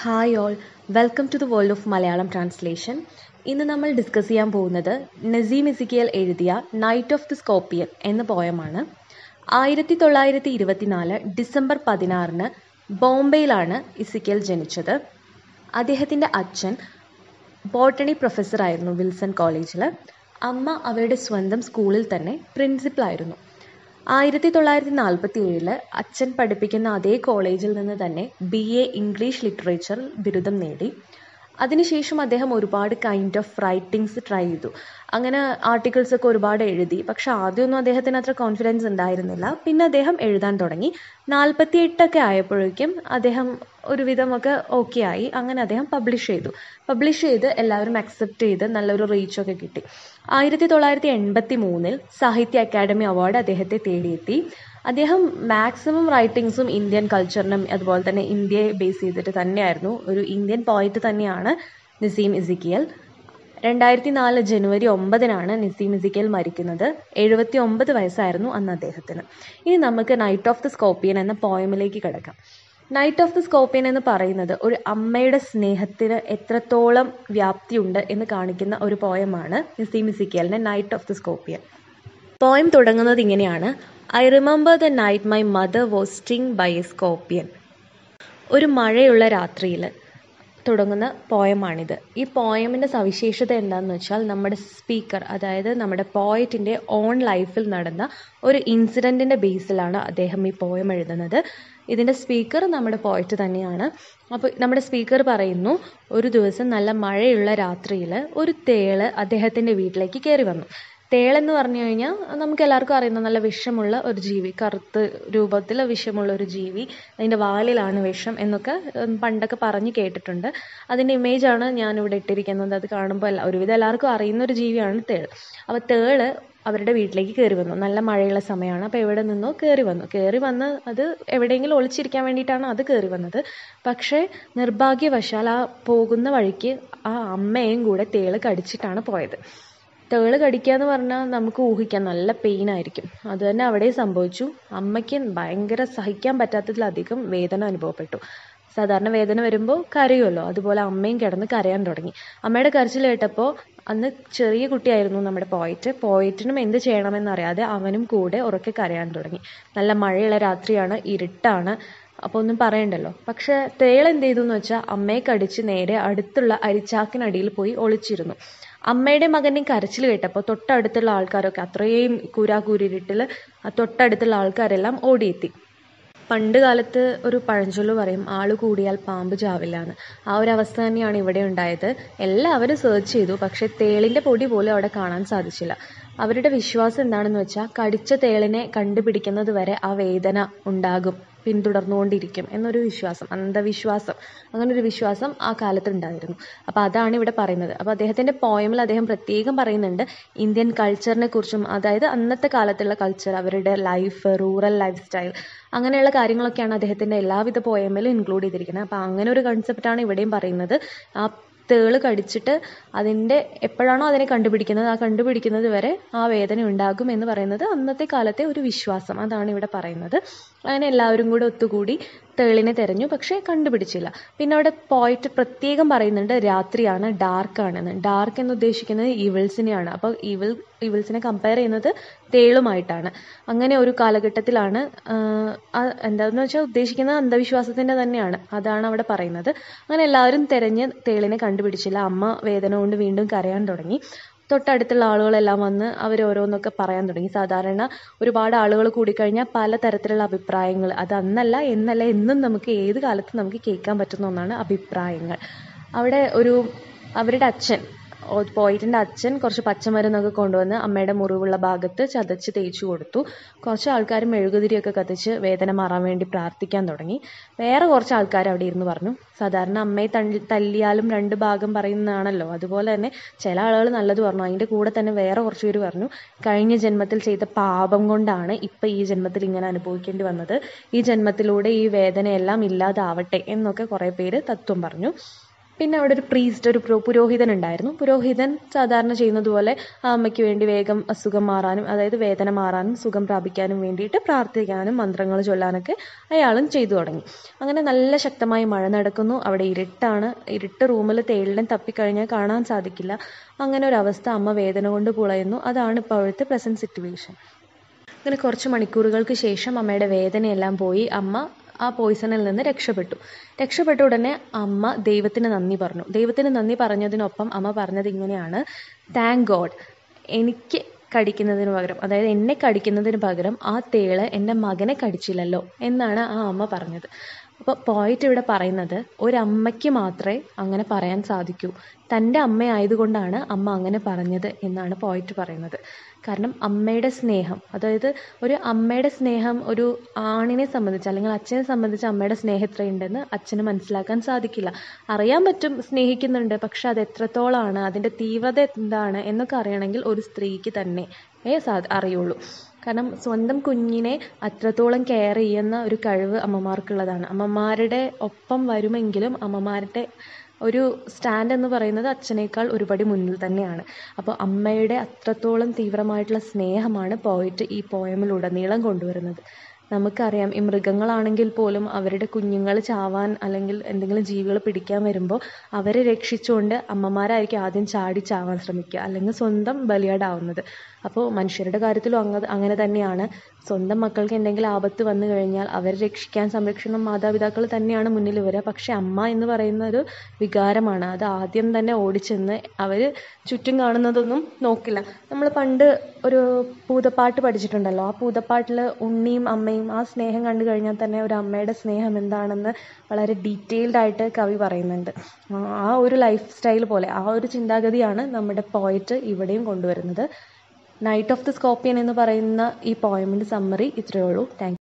hi all welcome to the world of Malayalam translation ഇന്ന് നമ്മൾ discuss ചെയ്യാൻ പോകുന്നത് നസീം ഇസിക്കിയൽ എഴുതിയ നൈറ്റ് ഓഫ് ദി സ്കോപ്പിയൻ എന്ന പോയമാണ് ആയിരത്തി തൊള്ളായിരത്തി ഇരുപത്തിനാല് ഡിസംബർ പതിനാറിന് ബോംബെയിലാണ് ഇസിക്കിയൽ ജനിച്ചത് അദ്ദേഹത്തിൻ്റെ അച്ഛൻ ബോട്ടണി പ്രൊഫസറായിരുന്നു വിൽസൺ കോളേജിൽ അമ്മ അവരുടെ സ്വന്തം സ്കൂളിൽ തന്നെ പ്രിൻസിപ്പളായിരുന്നു ആയിരത്തി തൊള്ളായിരത്തി നാൽപ്പത്തി ഏഴില് അച്ഛൻ പഠിപ്പിക്കുന്ന അതേ കോളേജിൽ നിന്ന് തന്നെ ബി എ ഇംഗ്ലീഷ് ലിറ്ററേച്ചറിൽ ബിരുദം നേടി അതിനുശേഷം അദ്ദേഹം ഒരുപാട് കൈൻഡ് ഓഫ് റൈറ്റിങ്സ് ട്രൈ ചെയ്തു അങ്ങനെ ആർട്ടിക്കിൾസ് ഒക്കെ ഒരുപാട് എഴുതി പക്ഷെ ആദ്യമൊന്നും അദ്ദേഹത്തിന് അത്ര കോൺഫിഡൻസ് ഉണ്ടായിരുന്നില്ല പിന്നെ അദ്ദേഹം എഴുതാൻ തുടങ്ങി നാൽപ്പത്തി എട്ടൊക്കെ ആയപ്പോഴേക്കും അദ്ദേഹം ഒരുവിധമൊക്കെ ഓക്കെ ആയി അങ്ങനെ അദ്ദേഹം പബ്ലിഷ് ചെയ്തു പബ്ലിഷ് ചെയ്ത് എല്ലാവരും അക്സെപ്റ്റ് ചെയ്ത് നല്ലൊരു റീച്ചൊക്കെ കിട്ടി ആയിരത്തി തൊള്ളായിരത്തി എൺപത്തി മൂന്നിൽ സാഹിത്യ അക്കാദമി അവാർഡ് അദ്ദേഹത്തെ തേടിയെത്തി അദ്ദേഹം മാക്സിമം റൈറ്റിങ്സും ഇന്ത്യൻ കൾച്ചറിനും അതുപോലെ തന്നെ ഇന്ത്യയെ ബേസ് ചെയ്തിട്ട് തന്നെയായിരുന്നു ഒരു ഇന്ത്യൻ പോയിറ്റ് തന്നെയാണ് നസീം ഇസിക്കിയൽ രണ്ടായിരത്തി നാല് ജനുവരി ഒമ്പതിനാണ് നസീം ഇസിക്കിയൽ മരിക്കുന്നത് എഴുപത്തി ഒമ്പത് വയസ്സായിരുന്നു അന്ന് അദ്ദേഹത്തിന് ഇനി നമുക്ക് നൈറ്റ് ഓഫ് ദി സ്കോപ്പിയൻ എന്ന പോയമിലേക്ക് കിടക്കാം നൈറ്റ് ഓഫ് ദി സ്കോപ്പിയൻ എന്ന് പറയുന്നത് ഒരു അമ്മയുടെ സ്നേഹത്തിന് എത്രത്തോളം വ്യാപ്തിയുണ്ട് എന്ന് കാണിക്കുന്ന ഒരു പോയമാണ് നസീം ഇസിക്കിയലിന്റെ night of the scorpion poem തുടങ്ങുന്നത് ഇങ്ങനെയാണ് I remember the night my mother was sting by a scorpion ഒരു മഴയുള്ള രാത്രിയിൽ തുടങ്ങുന്ന പോയമാണിത് ഈ പോയമിൻ്റെ സവിശേഷത എന്താണെന്ന് വെച്ചാൽ നമ്മുടെ സ്പീക്കർ അതായത് നമ്മുടെ പോയറ്റിൻ്റെ ഓൺ ലൈഫിൽ നടന്ന ഒരു ഇൻസിഡൻറ്റിൻ്റെ ബേസിലാണ് അദ്ദേഹം ഈ പോയം എഴുതുന്നത് ഇതിൻ്റെ സ്പീക്കർ നമ്മുടെ പോയറ്റ് തന്നെയാണ് അപ്പോൾ നമ്മുടെ സ്പീക്കർ പറയുന്നു ഒരു ദിവസം നല്ല മഴയുള്ള രാത്രിയിൽ ഒരു തേള് അദ്ദേഹത്തിൻ്റെ വീട്ടിലേക്ക് കയറി വന്നു തേളെന്ന് പറഞ്ഞു കഴിഞ്ഞാൽ നമുക്ക് എല്ലാവർക്കും അറിയുന്ന നല്ല വിഷമുള്ള ഒരു ജീവി കറുത്ത് രൂപത്തിൽ വിഷമുള്ള ഒരു ജീവി അതിൻ്റെ വാലിലാണ് വിഷം എന്നൊക്കെ പണ്ടൊക്കെ പറഞ്ഞ് കേട്ടിട്ടുണ്ട് അതിൻ്റെ ഇമേജാണ് ഞാനിവിടെ ഇട്ടിരിക്കുന്നത് അത് കാണുമ്പോൾ എല്ലാ ഒരുവിധം എല്ലാവർക്കും അറിയുന്ന ഒരു ജീവിയാണ് തേള് അപ്പോൾ തേള് അവരുടെ വീട്ടിലേക്ക് കയറി വന്നു നല്ല മഴയുള്ള സമയമാണ് അപ്പോൾ എവിടെ നിന്നോ കയറി വന്നു കയറി വന്ന് അത് എവിടെയെങ്കിലും ഒളിച്ചിരിക്കാൻ വേണ്ടിയിട്ടാണ് അത് കയറി വന്നത് പക്ഷേ നിർഭാഗ്യവശാൽ ആ പോകുന്ന വഴിക്ക് ആ അമ്മയും കൂടെ തേള് കടിച്ചിട്ടാണ് പോയത് തേള് കടിക്കുക എന്ന് പറഞ്ഞാൽ നമുക്ക് ഊഹിക്കാം നല്ല പെയിൻ ആയിരിക്കും അത് തന്നെ അവിടെ സംഭവിച്ചു അമ്മയ്ക്ക് ഭയങ്കര സഹിക്കാൻ പറ്റാത്തതിലധികം വേദന അനുഭവപ്പെട്ടു സാധാരണ വേദന വരുമ്പോൾ കരയുമല്ലോ അതുപോലെ അമ്മയും കിടന്ന് കരയാൻ തുടങ്ങി അമ്മയുടെ കരച്ചിൽ കേട്ടപ്പോൾ അന്ന് ചെറിയ കുട്ടിയായിരുന്നു നമ്മുടെ പോയിറ്റ് പോയിറ്റിനും എന്ത് ചെയ്യണമെന്നറിയാതെ അവനും കൂടെ ഉറക്കെ കരയാൻ തുടങ്ങി നല്ല മഴയുള്ള രാത്രിയാണ് ഇരുട്ടാണ് അപ്പോൾ ഒന്നും പറയണ്ടല്ലോ പക്ഷെ തേൾ എന്ത് ചെയ്തു എന്ന് വെച്ചാൽ അമ്മയെ കടിച്ച് നേരെ അടുത്തുള്ള അരിച്ചാക്കിനടിയിൽ പോയി ഒളിച്ചിരുന്നു അമ്മയുടെ മകൻ്റെ കരച്ചിൽ കേട്ടപ്പോൾ തൊട്ടടുത്തുള്ള ആൾക്കാരൊക്കെ അത്രയും കൂരാകൂരിരുട്ടിൽ തൊട്ടടുത്തുള്ള ആൾക്കാരെല്ലാം ഓടിയെത്തി പണ്ട് കാലത്ത് ഒരു പഴഞ്ചൊല്ല് പറയും ആള് കൂടിയാൽ പാമ്പ് ചാവില്ല എന്ന് ആ ഒരു അവസ്ഥ തന്നെയാണ് ഇവിടെ ഉണ്ടായത് എല്ലാവരും സെർച്ച് ചെയ്തു പക്ഷെ തേളിൻ്റെ പൊടി പോലും അവിടെ കാണാൻ സാധിച്ചില്ല അവരുടെ വിശ്വാസം എന്താണെന്ന് വെച്ചാൽ കടിച്ച തേളിനെ കണ്ടുപിടിക്കുന്നത് വരെ ആ വേദന ഉണ്ടാകും പിന്തുടർന്നുകൊണ്ടിരിക്കും എന്നൊരു വിശ്വാസം അന്ധവിശ്വാസം അങ്ങനെ ഒരു വിശ്വാസം ആ കാലത്ത് ഉണ്ടായിരുന്നു അപ്പോൾ അതാണ് ഇവിടെ പറയുന്നത് അപ്പോൾ അദ്ദേഹത്തിൻ്റെ പോയമിൽ അദ്ദേഹം പ്രത്യേകം പറയുന്നുണ്ട് ഇന്ത്യൻ കൾച്ചറിനെ കുറിച്ചും അതായത് അന്നത്തെ കാലത്തുള്ള കൾച്ചർ അവരുടെ ലൈഫ് റൂറൽ ലൈഫ് സ്റ്റൈൽ അങ്ങനെയുള്ള കാര്യങ്ങളൊക്കെയാണ് അദ്ദേഹത്തിൻ്റെ എല്ലാവിധ പോയമിലും ഇൻക്ലൂഡ് ചെയ്തിരിക്കുന്നത് അപ്പോൾ അങ്ങനെ ഒരു കൺസെപ്റ്റാണ് ഇവിടെയും പറയുന്നത് ആ തേള് കടിച്ചിട്ട് അതിൻ്റെ എപ്പോഴാണോ അതിനെ കണ്ടുപിടിക്കുന്നത് ആ കണ്ടുപിടിക്കുന്നത് വരെ ആ വേദന ഉണ്ടാകും എന്ന് പറയുന്നത് അന്നത്തെ കാലത്തെ ഒരു വിശ്വാസം അതാണ് ഇവിടെ പറയുന്നത് അങ്ങനെ എല്ലാവരും കൂടെ ഒത്തുകൂടി തേളിനെ തിരഞ്ഞു പക്ഷേ കണ്ടുപിടിച്ചില്ല പിന്നെ അവിടെ പോയിട്ട് പ്രത്യേകം പറയുന്നുണ്ട് രാത്രിയാണ് ഡാർക്കാണെന്ന് ഡാർക്ക് എന്ന് ഉദ്ദേശിക്കുന്നത് ഈവിൾസിനെയാണ് അപ്പോൾ ഈവിൾ ഈവിൾസിനെ കമ്പയർ ചെയ്യുന്നത് തേളുമായിട്ടാണ് അങ്ങനെ ഒരു കാലഘട്ടത്തിലാണ് എന്താണെന്ന് വെച്ചാൽ ഉദ്ദേശിക്കുന്നത് അന്ധവിശ്വാസത്തിൻ്റെ തന്നെയാണ് അതാണ് അവിടെ പറയുന്നത് അങ്ങനെ എല്ലാവരും തിരഞ്ഞ് തേളിനെ കണ്ടുപിടിച്ചില്ല അമ്മ വേദന കൊണ്ട് വീണ്ടും കരയാൻ തുടങ്ങി തൊട്ടടുത്തുള്ള ആളുകളെല്ലാം വന്ന് അവർ ഓരോന്നൊക്കെ പറയാൻ തുടങ്ങി സാധാരണ ഒരുപാട് ആളുകൾ കൂടിക്കഴിഞ്ഞാൽ പല തരത്തിലുള്ള അഭിപ്രായങ്ങൾ അത് അന്നല്ല എന്നല്ല എന്നും നമുക്ക് ഏത് കാലത്തും നമുക്ക് കേൾക്കാൻ പറ്റുന്ന ഒന്നാണ് അഭിപ്രായങ്ങൾ അവിടെ ഒരു അവരുടെ അച്ഛൻ പോയിട്ടിൻ്റെ അച്ഛൻ കുറച്ച് പച്ചമരുന്നൊക്കെ കൊണ്ടുവന്ന് അമ്മയുടെ മുറിവുള്ള ഭാഗത്ത് ചതച്ച് തേച്ചു കൊടുത്തു കുറച്ച് ആൾക്കാർ മെഴുകുതിരിയൊക്കെ കത്തിച്ച് വേദന മാറാൻ വേണ്ടി പ്രാർത്ഥിക്കാൻ തുടങ്ങി വേറെ കുറച്ച് ആൾക്കാർ അവിടെ ഇരുന്ന് പറഞ്ഞു സാധാരണ അമ്മയെ തള്ളി തല്ലിയാലും രണ്ട് ഭാഗം പറയുന്നതാണല്ലോ അതുപോലെ തന്നെ ചില ആളുകൾ നല്ലത് പറഞ്ഞു അതിൻ്റെ കൂടെ തന്നെ വേറെ കുറച്ച് പേര് പറഞ്ഞു കഴിഞ്ഞ ജന്മത്തിൽ ചെയ്ത പാപം കൊണ്ടാണ് ഇപ്പം ഈ ജന്മത്തിൽ ഇങ്ങനെ അനുഭവിക്കേണ്ടി വന്നത് ഈ ജന്മത്തിലൂടെ ഈ വേദനയെല്ലാം ഇല്ലാതാവട്ടെ എന്നൊക്കെ കുറേ പേര് തത്വം പറഞ്ഞു പിന്നെ അവിടെ ഒരു പ്രീസ്റ്റ് ഒരു പുരോ- പുരോഹിതൻ ഉണ്ടായിരുന്നു പുരോഹിതൻ സാധാരണ ചെയ്യുന്നത് പോലെ ആ അമ്മയ്ക്ക് വേണ്ടി വേഗം അസുഖം മാറാനും അതായത് വേദന മാറാനും സുഖം പ്രാപിക്കാനും വേണ്ടിയിട്ട് പ്രാർത്ഥിക്കാനും മന്ത്രങ്ങൾ ചൊല്ലാനൊക്കെ അയാളും ചെയ്തു തുടങ്ങി അങ്ങനെ നല്ല ശക്തമായി മഴ നടക്കുന്നു അവിടെ ഇരുട്ടാണ് ഇരുട്ട് റൂമിൽ തേളിനെ തപ്പിക്കഴിഞ്ഞാൽ കാണാൻ സാധിക്കില്ല അങ്ങനെ ഒരു അവസ്ഥ അമ്മ വേദന കൊണ്ട് പുളയുന്നു അതാണ് ഇപ്പോൾ അവിടുത്തെ പ്രസൻറ്റ് സിറ്റുവേഷൻ അങ്ങനെ കുറച്ച് മണിക്കൂറുകൾക്ക് ശേഷം അമ്മയുടെ വേദനയെല്ലാം പോയി അമ്മ ആ പോയിസണിൽ നിന്ന് രക്ഷപ്പെട്ടു രക്ഷപ്പെട്ട ഉടനെ അമ്മ ദൈവത്തിന് നന്ദി പറഞ്ഞു ദൈവത്തിന് നന്ദി പറഞ്ഞതിനൊപ്പം അമ്മ പറഞ്ഞത് ഇങ്ങനെയാണ് താങ്ക് ഗോഡ് എനിക്ക് കടിക്കുന്നതിന് പകരം അതായത് എന്നെ കടിക്കുന്നതിന് പകരം ആ തേള് എൻ്റെ മകനെ കടിച്ചില്ലല്ലോ എന്നാണ് ആ അമ്മ പറഞ്ഞത് അപ്പോൾ പോയിട്ട് ഇവിടെ പറയുന്നത് ഒരമ്മയ്ക്ക് മാത്രമേ അങ്ങനെ പറയാൻ സാധിക്കൂ തൻ്റെ അമ്മയായതുകൊണ്ടാണ് അമ്മ അങ്ങനെ പറഞ്ഞത് എന്നാണ് പോയിട്ട് പറയുന്നത് കാരണം അമ്മയുടെ സ്നേഹം അതായത് ഒരു അമ്മയുടെ സ്നേഹം ഒരു ആണിനെ സംബന്ധിച്ച് അല്ലെങ്കിൽ അച്ഛനെ സംബന്ധിച്ച് അമ്മയുടെ സ്നേഹം എത്രയുണ്ടെന്ന് അച്ഛന് മനസ്സിലാക്കാൻ സാധിക്കില്ല അറിയാൻ പറ്റും സ്നേഹിക്കുന്നുണ്ട് പക്ഷെ അത് എത്രത്തോളമാണ് അതിൻ്റെ തീവ്രത എന്താണ് എന്നൊക്കെ അറിയണമെങ്കിൽ ഒരു സ്ത്രീക്ക് തന്നെ ഏ സാ അറിയുള്ളൂ കാരണം സ്വന്തം കുഞ്ഞിനെ അത്രത്തോളം കെയർ ചെയ്യുന്ന ഒരു കഴിവ് അമ്മമാർക്കുള്ളതാണ് അമ്മമാരുടെ ഒപ്പം വരുമെങ്കിലും അമ്മമാരുടെ ഒരു സ്റ്റാൻഡ് എന്ന് പറയുന്നത് അച്ഛനേക്കാൾ ഒരുപടി മുന്നിൽ തന്നെയാണ് അപ്പോൾ അമ്മയുടെ അത്രത്തോളം തീവ്രമായിട്ടുള്ള സ്നേഹമാണ് പോയിട്ട് ഈ പോയമിലുടനീളം കൊണ്ടുവരുന്നത് നമുക്കറിയാം ഈ മൃഗങ്ങളാണെങ്കിൽ പോലും അവരുടെ കുഞ്ഞുങ്ങൾ ചാവാൻ അല്ലെങ്കിൽ എന്തെങ്കിലും ജീവികൾ പിടിക്കാൻ വരുമ്പോൾ അവരെ രക്ഷിച്ചുകൊണ്ട് അമ്മമാരായിരിക്കും ആദ്യം ചാടി ചാവാൻ ശ്രമിക്കുക അല്ലെങ്കിൽ സ്വന്തം ബലിയാടാവുന്നത് അപ്പോൾ മനുഷ്യരുടെ കാര്യത്തിലും അങ്ങ അങ്ങനെ തന്നെയാണ് സ്വന്തം മക്കൾക്ക് എന്തെങ്കിലും ആപത്ത് വന്നു കഴിഞ്ഞാൽ അവരെ രക്ഷിക്കാൻ സംരക്ഷണം മാതാപിതാക്കൾ തന്നെയാണ് മുന്നിൽ വരിക പക്ഷെ അമ്മ എന്ന് പറയുന്ന ഒരു വികാരമാണ് അത് ആദ്യം തന്നെ ഓടിച്ചെന്ന് അവർ ചുറ്റും കാണുന്നതൊന്നും നോക്കില്ല നമ്മൾ പണ്ട് ഒരു പൂതപ്പാട്ട് പഠിച്ചിട്ടുണ്ടല്ലോ ആ പൂതപ്പാട്ടിൽ ഉണ്ണിയും അമ്മയും ആ സ്നേഹം കണ്ടു കഴിഞ്ഞാൽ തന്നെ ഒരു അമ്മയുടെ സ്നേഹം എന്താണെന്ന് വളരെ ഡീറ്റെയിൽഡ് ആയിട്ട് കവി പറയുന്നുണ്ട് ആ- ആ ഒരു ലൈഫ് സ്റ്റൈൽ പോലെ ആ ഒരു ചിന്താഗതിയാണ് നമ്മുടെ പോയറ്റ് ഇവിടെയും കൊണ്ടുവരുന്നത് നൈറ്റ് ഓഫ് ദി സ്കോപ്പിയൻ എന്ന് പറയുന്ന ഈ പോയമിൻ്റെ സമ്മറി ഇത്രയേ ഉള്ളൂ താങ്ക്